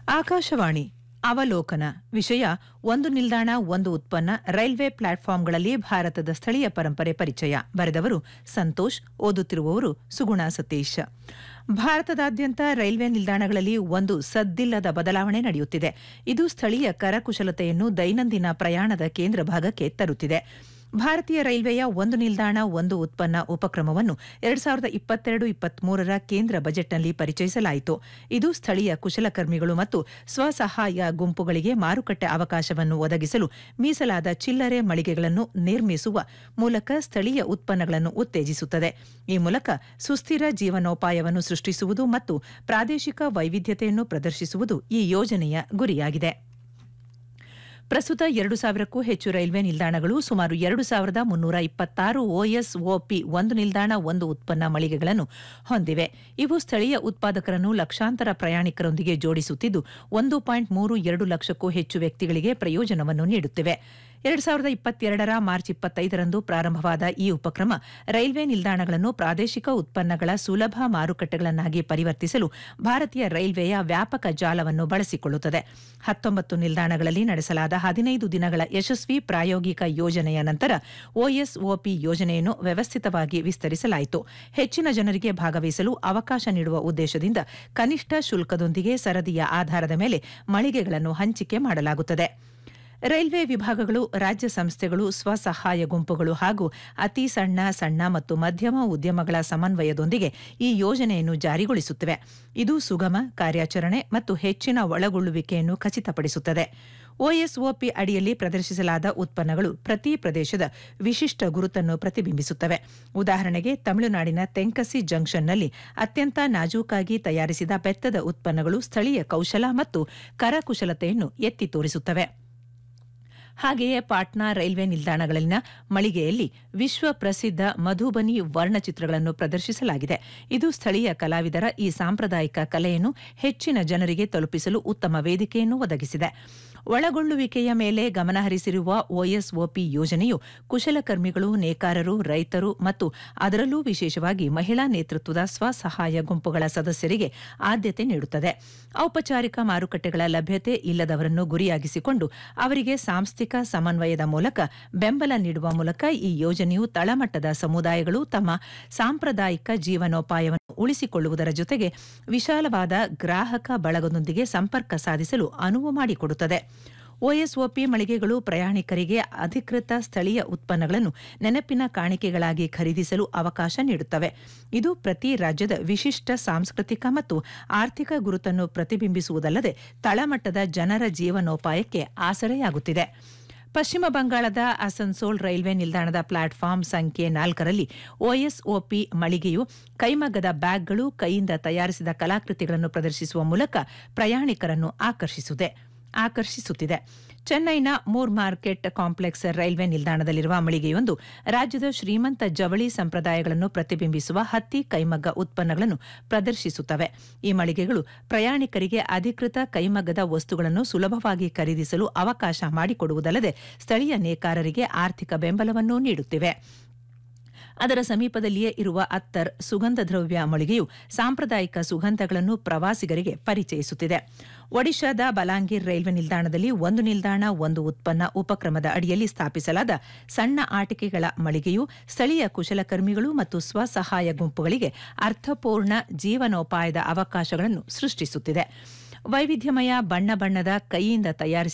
ಆಕಾಶವಾಣಿ ಅವಲೋಕನ ವಿಷಯ ಒಂದು ನಿಲ್ದಾಣ ಒಂದು ಉತ್ಪನ್ನ ರೈಲ್ವೆ ಪ್ಲಾಟ್ಫಾರ್ಮ್ಗಳಲ್ಲಿ ಭಾರತದ ಸ್ಥಳೀಯ ಪರಂಪರೆ ಪರಿಚಯ ಬರೆದವರು ಸಂತೋಷ್ ಓದುತ್ತಿರುವವರು ಸುಗುಣ ಸತೀಶ್ ಭಾರತದಾದ್ಯಂತ ರೈಲ್ವೆ ನಿಲ್ದಾಣಗಳಲ್ಲಿ ಒಂದು ಸದ್ದಿಲ್ಲದ ಬದಲಾವಣೆ ನಡೆಯುತ್ತಿದೆ ಇದು ಸ್ಥಳೀಯ ಕರಕುಶಲತೆಯನ್ನು ದೈನಂದಿನ ಪ್ರಯಾಣದ ಕೇಂದ್ರ ಭಾಗಕ್ಕೆ ತರುತ್ತಿದೆ ಭಾರತೀಯ ರೈಲ್ವೆಯ ಒಂದು ನಿಲ್ದಾಣ ಒಂದು ಉತ್ಪನ್ನ ಉಪಕ್ರಮವನ್ನು ಎರಡ್ ಸಾವಿರದ ಇಪ್ಪತ್ತೆರಡು ಇಪ್ಪತ್ಮೂರರ ಕೇಂದ್ರ ಬಜೆಟ್ನಲ್ಲಿ ಪರಿಚಯಿಸಲಾಯಿತು ಇದು ಸ್ಥಳೀಯ ಕುಶಲಕರ್ಮಿಗಳು ಮತ್ತು ಸ್ವಸಹಾಯ ಗುಂಪುಗಳಿಗೆ ಮಾರುಕಟ್ಟೆ ಅವಕಾಶವನ್ನು ಒದಗಿಸಲು ಮೀಸಲಾದ ಚಿಲ್ಲರೆ ಮಳಿಗೆಗಳನ್ನು ನಿರ್ಮಿಸುವ ಮೂಲಕ ಸ್ಥಳೀಯ ಉತ್ಪನ್ನಗಳನ್ನು ಉತ್ತೇಜಿಸುತ್ತದೆ ಈ ಮೂಲಕ ಸುಸ್ಥಿರ ಜೀವನೋಪಾಯವನ್ನು ಸೃಷ್ಟಿಸುವುದು ಮತ್ತು ಪ್ರಾದೇಶಿಕ ವೈವಿಧ್ಯತೆಯನ್ನು ಪ್ರದರ್ಶಿಸುವುದು ಈ ಯೋಜನೆಯ ಗುರಿಯಾಗಿದೆ ಪ್ರಸ್ತುತ ಎರಡು ಸಾವಿರಕ್ಕೂ ಹೆಚ್ಚು ರೈಲ್ವೆ ನಿಲ್ದಾಣಗಳು ಸುಮಾರು ಎರಡು ಸಾವಿರದ ಮುನ್ನೂರ ಇಪ್ಪತ್ತಾರು ಒಎಸ್ಒಪಿ ಒಂದು ನಿಲ್ದಾಣ ಒಂದು ಉತ್ಪನ್ನ ಮಳಿಗೆಗಳನ್ನು ಹೊಂದಿವೆ ಇವು ಸ್ಥಳೀಯ ಉತ್ಪಾದಕರನ್ನು ಲಕ್ಷಾಂತರ ಪ್ರಯಾಣಿಕರೊಂದಿಗೆ ಜೋಡಿಸುತ್ತಿದ್ದು ಒಂದು ಪಾಯಿಂಟ್ ಮೂರು ಎರಡು ಲಕ್ಷಕ್ಕೂ ಹೆಚ್ಚು ವ್ಯಕ್ತಿಗಳಿಗೆ ಪ್ರಯೋಜನವನ್ನು ನೀಡುತ್ತಿವೆ ಎರಡು ಸಾವಿರದ ಇಪ್ಪತ್ತೆರಡರ ಮಾರ್ಚ್ ಇಪ್ಪತ್ತೈದರಂದು ಪ್ರಾರಂಭವಾದ ಈ ಉಪಕ್ರಮ ರೈಲ್ವೆ ನಿಲ್ದಾಣಗಳನ್ನು ಪ್ರಾದೇಶಿಕ ಉತ್ಪನ್ನಗಳ ಸುಲಭ ಮಾರುಕಟ್ಟೆಗಳನ್ನಾಗಿ ಪರಿವರ್ತಿಸಲು ಭಾರತೀಯ ರೈಲ್ವೆಯ ವ್ಯಾಪಕ ಜಾಲವನ್ನು ಬಳಸಿಕೊಳ್ಳುತ್ತದೆ ಹತ್ತೊಂಬತ್ತು ನಿಲ್ದಾಣಗಳಲ್ಲಿ ನಡೆಸಲಾದ ಹದಿನೈದು ದಿನಗಳ ಯಶಸ್ವಿ ಪ್ರಾಯೋಗಿಕ ಯೋಜನೆಯ ನಂತರ ಒಎಸ್ಒಪಿ ಯೋಜನೆಯನ್ನು ವ್ಯವಸ್ಥಿತವಾಗಿ ವಿಸ್ತರಿಸಲಾಯಿತು ಹೆಚ್ಚಿನ ಜನರಿಗೆ ಭಾಗವಹಿಸಲು ಅವಕಾಶ ನೀಡುವ ಉದ್ದೇಶದಿಂದ ಕನಿಷ್ಠ ಶುಲ್ಕದೊಂದಿಗೆ ಸರದಿಯ ಆಧಾರದ ಮೇಲೆ ಮಳಿಗೆಗಳನ್ನು ಹಂಚಿಕೆ ಮಾಡಲಾಗುತ್ತದೆ ರೈಲ್ವೆ ವಿಭಾಗಗಳು ರಾಜ್ಯ ಸಂಸ್ಥೆಗಳು ಸ್ವಸಹಾಯ ಗುಂಪುಗಳು ಹಾಗೂ ಅತಿ ಸಣ್ಣ ಸಣ್ಣ ಮತ್ತು ಮಧ್ಯಮ ಉದ್ಯಮಗಳ ಸಮನ್ವಯದೊಂದಿಗೆ ಈ ಯೋಜನೆಯನ್ನು ಜಾರಿಗೊಳಿಸುತ್ತಿವೆ ಇದು ಸುಗಮ ಕಾರ್ಯಾಚರಣೆ ಮತ್ತು ಹೆಚ್ಚಿನ ಒಳಗೊಳ್ಳುವಿಕೆಯನ್ನು ಖಚಿತಪಡಿಸುತ್ತದೆ ಒಎಸ್ಒಪಿ ಅಡಿಯಲ್ಲಿ ಪ್ರದರ್ಶಿಸಲಾದ ಉತ್ಪನ್ನಗಳು ಪ್ರತಿ ಪ್ರದೇಶದ ವಿಶಿಷ್ಟ ಗುರುತನ್ನು ಪ್ರತಿಬಿಂಬಿಸುತ್ತವೆ ಉದಾಹರಣೆಗೆ ತಮಿಳುನಾಡಿನ ತೆಂಕಸಿ ಜಂಕ್ಷನ್ನಲ್ಲಿ ಅತ್ಯಂತ ನಾಜೂಕಾಗಿ ತಯಾರಿಸಿದ ಬೆತ್ತದ ಉತ್ಪನ್ನಗಳು ಸ್ಥಳೀಯ ಕೌಶಲ ಮತ್ತು ಕರಕುಶಲತೆಯನ್ನು ಎತ್ತಿ ತೋರಿಸುತ್ತವೆ ಹಾಗೆಯೇ ಪಾಟ್ನಾ ರೈಲ್ವೆ ನಿಲ್ದಾಣಗಳಲ್ಲಿನ ಮಳಿಗೆಯಲ್ಲಿ ವಿಶ್ವ ಪ್ರಸಿದ್ಧ ಮಧುಬನಿ ವರ್ಣಚಿತ್ರಗಳನ್ನು ಪ್ರದರ್ಶಿಸಲಾಗಿದೆ ಇದು ಸ್ಥಳೀಯ ಕಲಾವಿದರ ಈ ಸಾಂಪ್ರದಾಯಿಕ ಕಲೆಯನ್ನು ಹೆಚ್ಚಿನ ಜನರಿಗೆ ತಲುಪಿಸಲು ಉತ್ತಮ ವೇದಿಕೆಯನ್ನು ಒದಗಿಸಿದೆ ಒಳಗೊಳ್ಳುವಿಕೆಯ ಮೇಲೆ ಗಮನಹರಿಸಿರುವ ಒಎಸ್ಒಪಿ ಯೋಜನೆಯು ಕುಶಲಕರ್ಮಿಗಳು ನೇಕಾರರು ರೈತರು ಮತ್ತು ಅದರಲ್ಲೂ ವಿಶೇಷವಾಗಿ ಮಹಿಳಾ ನೇತೃತ್ವದ ಸ್ವಸಹಾಯ ಗುಂಪುಗಳ ಸದಸ್ಯರಿಗೆ ಆದ್ಯತೆ ನೀಡುತ್ತದೆ ಔಪಚಾರಿಕ ಮಾರುಕಟ್ಟೆಗಳ ಲಭ್ಯತೆ ಇಲ್ಲದವರನ್ನು ಗುರಿಯಾಗಿಸಿಕೊಂಡು ಅವರಿಗೆ ಸಾಂಸ್ಥಿಕ ಸಮನ್ವಯದ ಮೂಲಕ ಬೆಂಬಲ ನೀಡುವ ಮೂಲಕ ಈ ಯೋಜನೆಯು ತಳಮಟ್ಟದ ಸಮುದಾಯಗಳು ತಮ್ಮ ಸಾಂಪ್ರದಾಯಿಕ ಜೀವನೋಪಾಯವನ್ನು ಉಳಿಸಿಕೊಳ್ಳುವುದರ ಜೊತೆಗೆ ವಿಶಾಲವಾದ ಗ್ರಾಹಕ ಬಳಗದೊಂದಿಗೆ ಸಂಪರ್ಕ ಸಾಧಿಸಲು ಅನುವು ಮಾಡಿಕೊಡುತ್ತದೆ ಒಎಸ್ಒಪಿ ಮಳಿಗೆಗಳು ಪ್ರಯಾಣಿಕರಿಗೆ ಅಧಿಕೃತ ಸ್ಥಳೀಯ ಉತ್ಪನ್ನಗಳನ್ನು ನೆನಪಿನ ಕಾಣಿಕೆಗಳಾಗಿ ಖರೀದಿಸಲು ಅವಕಾಶ ನೀಡುತ್ತವೆ ಇದು ಪ್ರತಿ ರಾಜ್ಯದ ವಿಶಿಷ್ಟ ಸಾಂಸ್ಕೃತಿಕ ಮತ್ತು ಆರ್ಥಿಕ ಗುರುತನ್ನು ಪ್ರತಿಬಿಂಬಿಸುವುದಲ್ಲದೆ ತಳಮಟ್ಟದ ಜನರ ಜೀವನೋಪಾಯಕ್ಕೆ ಆಸರೆಯಾಗುತ್ತಿದೆ ಪಶ್ಚಿಮ ಬಂಗಾಳದ ಅಸನ್ಸೋಲ್ ರೈಲ್ವೆ ನಿಲ್ದಾಣದ ಪ್ಲಾಟ್ಫಾರ್ಮ್ ಸಂಖ್ಯೆ ನಾಲ್ಕರಲ್ಲಿ ಒಎಸ್ಒಪಿ ಮಳಿಗೆಯು ಕೈಮಗ್ಗದ ಬ್ಯಾಗ್ಗಳು ಕೈಯಿಂದ ತಯಾರಿಸಿದ ಕಲಾಕೃತಿಗಳನ್ನು ಪ್ರದರ್ಶಿಸುವ ಮೂಲಕ ಪ್ರಯಾಣಿಕರನ್ನು ಆಕರ್ಷಿಸಿದೆ ಆಕರ್ಷಿಸುತ್ತಿದೆ ಚೆನ್ನೈನ ಮೂರ್ ಮಾರ್ಕೆಟ್ ಕಾಂಪ್ಲೆಕ್ಸ್ ರೈಲ್ವೆ ನಿಲ್ದಾಣದಲ್ಲಿರುವ ಮಳಿಗೆಯೊಂದು ರಾಜ್ಯದ ಶ್ರೀಮಂತ ಜವಳಿ ಸಂಪ್ರದಾಯಗಳನ್ನು ಪ್ರತಿಬಿಂಬಿಸುವ ಹತ್ತಿ ಕೈಮಗ್ಗ ಉತ್ಪನ್ನಗಳನ್ನು ಪ್ರದರ್ಶಿಸುತ್ತವೆ ಈ ಮಳಿಗೆಗಳು ಪ್ರಯಾಣಿಕರಿಗೆ ಅಧಿಕೃತ ಕೈಮಗ್ಗದ ವಸ್ತುಗಳನ್ನು ಸುಲಭವಾಗಿ ಖರೀದಿಸಲು ಅವಕಾಶ ಮಾಡಿಕೊಡುವುದಲ್ಲದೆ ಸ್ಥಳೀಯ ನೇಕಾರರಿಗೆ ಆರ್ಥಿಕ ಬೆಂಬಲವನ್ನು ನೀಡುತ್ತಿವೆ ಅದರ ಸಮೀಪದಲ್ಲಿಯೇ ಇರುವ ಅತ್ತರ್ ಸುಗಂಧ ದ್ರವ್ಯ ಮಳಿಗೆಯು ಸಾಂಪ್ರದಾಯಿಕ ಸುಗಂಧಗಳನ್ನು ಪ್ರವಾಸಿಗರಿಗೆ ಪರಿಚಯಿಸುತ್ತಿದೆ ಒಡಿಶಾದ ಬಲಾಂಗೀರ್ ರೈಲ್ವೆ ನಿಲ್ದಾಣದಲ್ಲಿ ಒಂದು ನಿಲ್ದಾಣ ಒಂದು ಉತ್ಪನ್ನ ಉಪಕ್ರಮದ ಅಡಿಯಲ್ಲಿ ಸ್ಥಾಪಿಸಲಾದ ಸಣ್ಣ ಆಟಿಕೆಗಳ ಮಳಿಗೆಯು ಸ್ಥಳೀಯ ಕುಶಲಕರ್ಮಿಗಳು ಮತ್ತು ಸ್ವಸಹಾಯ ಗುಂಪುಗಳಿಗೆ ಅರ್ಥಪೂರ್ಣ ಜೀವನೋಪಾಯದ ಅವಕಾಶಗಳನ್ನು ಸೃಷ್ಟಿಸುತ್ತಿದೆ ವೈವಿಧ್ಯಮಯ ಬಣ್ಣ ಬಣ್ಣದ ಕೈಯಿಂದ ತಯಾರಿಸಿದ